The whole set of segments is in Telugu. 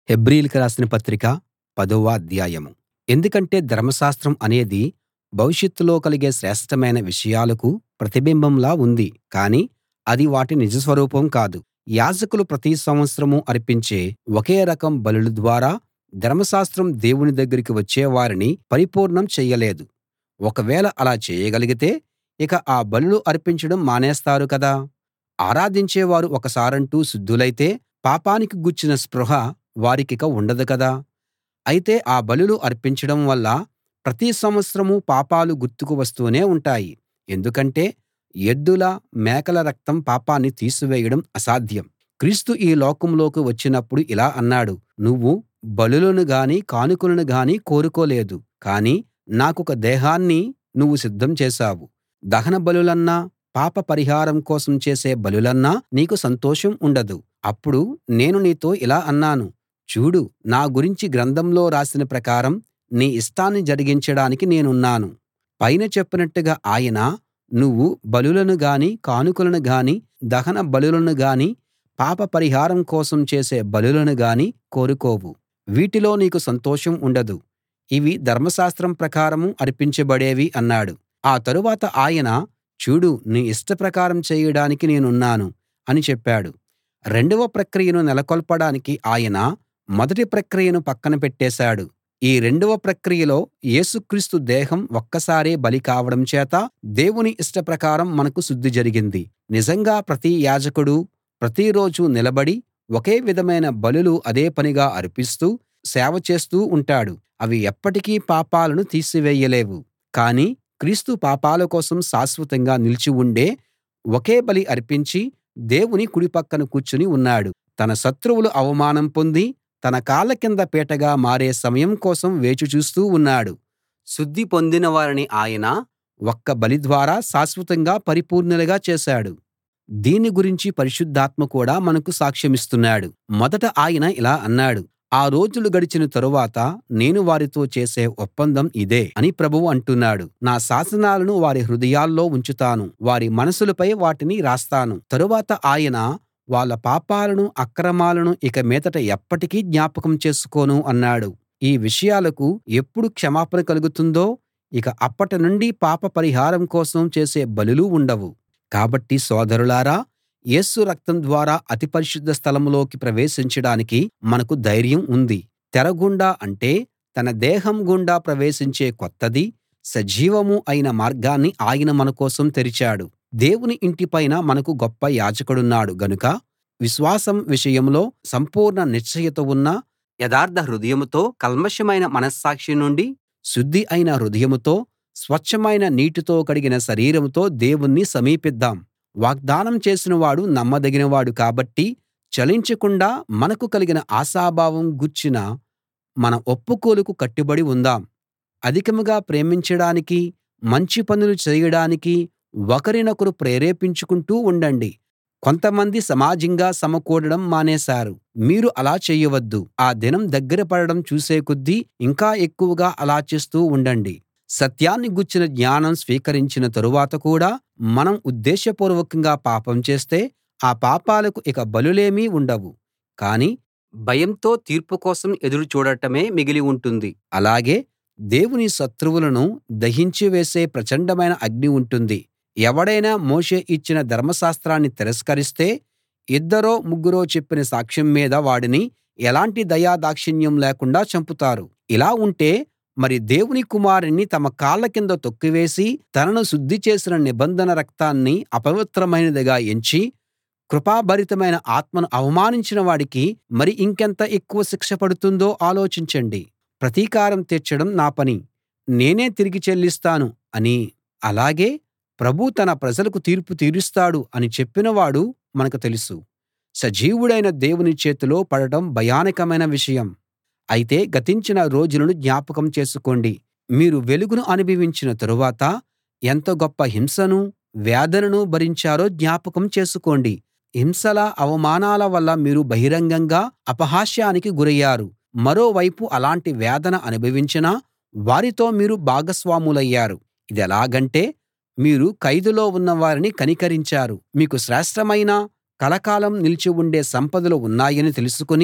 హెబ్రీయులకు రాసిన పత్రిక పదవ అధ్యాయం ఎందుకంటే ధర్మశాస్త్రం అనేది భవిష్యత్తులో కలిగే శ్రేష్ఠమైన విషయాలకు ప్రతిబింబంలా ఉంది కానీ అది వాటి నిజ స్వరూపం కాదు యాజకులు ప్రతి సంవత్సరం అర్పించే ఒకే రకం బలుల ద్వారా ధర్మశాస్త్రం దేవుని దగ్గరికి వచ్చే వారిని పరిపూర్ణం చెయ్యలేదు ఒకవేళ అలా చేయగలిగితే ఇక ఆ బలులు అర్పించడం మానేస్తారు కదా ఆరాధించేవారు ఒకసారంటూ శుద్ధులైతే పాపానికి గూర్చిన స్పృహ వారికిక ఉండదు కదా అయితే ఆ బలులు అర్పించడం వల్ల ప్రతి సంవత్సరం పాపాలు గుర్తుకు వస్తూనే ఉంటాయి ఎందుకంటే ఎద్దుల మేకల రక్తం పాపాన్ని తీసివేయడం అసాధ్యం క్రీస్తు ఈ లోకంలోకి వచ్చినప్పుడు ఇలా అన్నాడు నువ్వు బలులను గానీ కానుకలను గానీ కోరుకోలేదు కానీ నాకొక దేహాన్ని నువ్వు సిద్ధం చేశావు దహన బలులన్నా పాప పరిహారం కోసం చేసే బలులన్నా నీకు సంతోషం ఉండదు అప్పుడు నేను నీతో ఇలా అన్నాను చూడు నా గురించి గ్రంథంలో రాసిన ప్రకారం నీ ఇష్టాన్ని జరిగించడానికి నేనున్నాను పైన చెప్పినట్టుగా ఆయన నువ్వు బలులను గానీ కానుకలను గానీ దహన బలులను గానీ పాప పరిహారం కోసం చేసే బలులను గానీ కోరుకోవు వీటిలో నీకు సంతోషం ఉండదు ఇవి ధర్మశాస్త్రం ప్రకారం అర్పించబడేవి అన్నాడు ఆ తరువాత ఆయన చూడు నీ ఇష్టప్రకారం చేయడానికి నేనున్నాను అని చెప్పాడు రెండవ ప్రక్రియను నెలకొల్పడానికి ఆయన మొదటి ప్రక్రియను పక్కన పెట్టేశాడు ఈ రెండవ ప్రక్రియలో యేసు క్రీస్తు దేహం ఒక్కసారే బలి కావడం చేత దేవుని ఇష్టప్రకారం మనకు శుద్ధి జరిగింది నిజంగా ప్రతి యాజకుడూ ప్రతిరోజూ నిలబడి ఒకే విధమైన బలులు అదే పనిగా అర్పిస్తూ సేవ చేస్తూ ఉంటాడు అవి ఎప్పటికీ పాపాలను తీసివేయలేవు కానీ క్రీస్తు పాపాల కోసం శాశ్వతంగా నిలిచి ఉండే ఒకే బలి అర్పించి దేవుని కుడి పక్కన కూర్చుని ఉన్నాడు తన శత్రువులు అవమానం పొంది తన కాళ్ళ కింద పీటగా మారే సమయం కోసం వేచి చూస్తూ ఉన్నాడు శుద్ధి పొందిన వారిని ఆయన ఒక్క బలి ద్వారా శాశ్వతంగా పరిపూర్ణులుగా చేశాడు దీని గురించి పరిశుద్ధాత్మ కూడా మనకు సాక్ష్యమిస్తున్నాడు మొదట ఆయన ఇలా అన్నాడు ఆ రోజులు గడిచిన తరువాత నేను వారితో చేసే ఒప్పందం ఇదే అని ప్రభువు అంటున్నాడు నా శాసనాలను వారి హృదయాల్లో ఉంచుతాను వారి మనసులపై వాటిని రాస్తాను తరువాత ఆయన వాళ్ళ పాపాలను అక్రమాలను ఇక మీదట ఎప్పటికీ జ్ఞాపకం చేసుకోను అన్నాడు ఈ విషయాలకు ఎప్పుడు క్షమాపణ కలుగుతుందో ఇక అప్పటి నుండి పాప పరిహారం కోసం చేసే బలులు ఉండవు కాబట్టి సోదరులారా యేసు రక్తం ద్వారా అతి పరిశుద్ధ స్థలంలోకి ప్రవేశించడానికి మనకు ధైర్యం ఉంది తెర గుండా అంటే తన దేహం గుండా ప్రవేశించే కొత్తదీ సజీవమూ అయిన మార్గాన్ని ఆయన మన కోసం తెరిచాడు దేవుని ఇంటి పైన మనకు గొప్ప యాజకుడున్నాడు గనుక విశ్వాసం విషయంలో సంపూర్ణ నిశ్చయత ఉన్న యథార్థ హృదయంతో కల్మషమైన మనస్సాక్షి నుండి శుద్ధి అయిన హృదయంతో స్వచ్ఛమైన నీటితో కడిగిన శరీరంతో దేవుణ్ణి సమీపిద్దాం వాగ్దానం చేసినవాడు నమ్మదగినవాడు కాబట్టి చలించకుండా మనకు కలిగిన ఆశాభావం గూర్చిన మన ఒప్పుకోలుకు కట్టుబడి ఉందాం అధికంగా ప్రేమించడానికి మంచి పనులు చేయడానికి ఒకరినొకరు ప్రేరేపించుకుంటూ ఉండండి కొంతమంది సమాజంగా సమకూడడం మానేశారు మీరు అలా చేయవద్దు ఆ దినం దగ్గర పడడం చూసే కొద్దీ ఇంకా ఎక్కువగా అలా చేస్తూ ఉండండి సత్యాన్ని గూర్చిన జ్ఞానం స్వీకరించిన తరువాత కూడా మనం ఉద్దేశపూర్వకంగా పాపం చేస్తే ఆ పాపాలకు ఇక బలులేమీ ఉండవు కానీ భయంతో తీర్పు కోసం ఎదురు చూడటమే మిగిలి ఉంటుంది అలాగే దేవుని శత్రువులను దహించి వేసే ప్రచండమైన అగ్ని ఉంటుంది ఎవడైనా మోషే ఇచ్చిన ధర్మశాస్త్రాన్ని తిరస్కరిస్తే ఇద్దరో ముగ్గురో చెప్పిన సాక్ష్యం మీద వాడిని ఎలాంటి దయాదాక్షిణ్యం లేకుండా చంపుతారు ఇలా ఉంటే మరి దేవుని కుమారుణ్ణి తమ కాళ్ళ కింద తొక్కివేసి తనను శుద్ధి చేసిన నిబంధన రక్తాన్ని అపవిత్రమైనదిగా ఎంచి కృపాభరితమైన ఆత్మను అవమానించిన వాడికి మరి ఇంకెంత ఎక్కువ శిక్ష పడుతుందో ఆలోచించండి ప్రతీకారం తీర్చడం నా పని నేనే తిరిగి చెల్లిస్తాను అని అలాగే ప్రభువు తన ప్రజలకు తీర్పు తీరుస్తాడు అని చెప్పినవాడు మనకు తెలుసు సజీవుడైన దేవుని చేతిలో పడడం భయానకమైన విషయం అయితే గతించిన రోజులను జ్ఞాపకం చేసుకోండి మీరు వెలుగును అనుభవించిన తరువాత ఎంత గొప్ప హింసనూ వేదనను భరించారో జ్ఞాపకం చేసుకోండి హింసల అవమానాల వల్ల మీరు బహిరంగంగా అపహాస్యానికి గురయ్యారు మరోవైపు అలాంటి వేదన అనుభవించిన వారితో మీరు భాగస్వాములయ్యారు ఇదెలాగంటే మీరు ఖైదులో ఉన్న వారిని కనికరించారు మీకు శ్రేష్ఠమైన కలకాలం నిలిచి ఉండే సంపదలు ఉన్నాయని తెలుసుకుని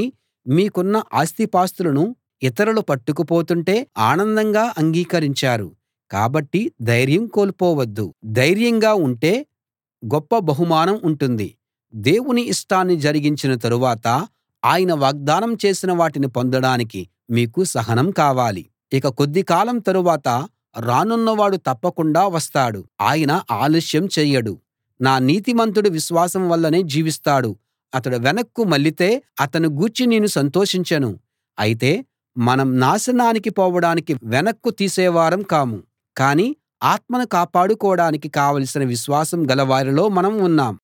మీకున్న ఆస్తిపాస్తులను ఇతరులు పట్టుకుపోతుంటే ఆనందంగా అంగీకరించారు కాబట్టి ధైర్యం కోల్పోవద్దు ధైర్యంగా ఉంటే గొప్ప బహుమానం ఉంటుంది దేవుని ఇష్టాన్ని జరిగించిన తరువాత ఆయన వాగ్దానం చేసిన వాటిని పొందడానికి మీకు సహనం కావాలి ఇక కొద్ది కాలం తరువాత రానున్నవాడు తప్పకుండా వస్తాడు ఆయన ఆలస్యం చేయడు నా నీతిమంతుడు విశ్వాసం వల్లనే జీవిస్తాడు అతడు వెనక్కు మళ్ళితే అతని గూర్చి నేను సంతోషించను అయితే మనం నాశనానికి పోవడానికి వెనక్కు తీసేవారం కాము కానీ ఆత్మను కాపాడుకోడానికి కావలసిన విశ్వాసం గలవారిలో మనం ఉన్నాం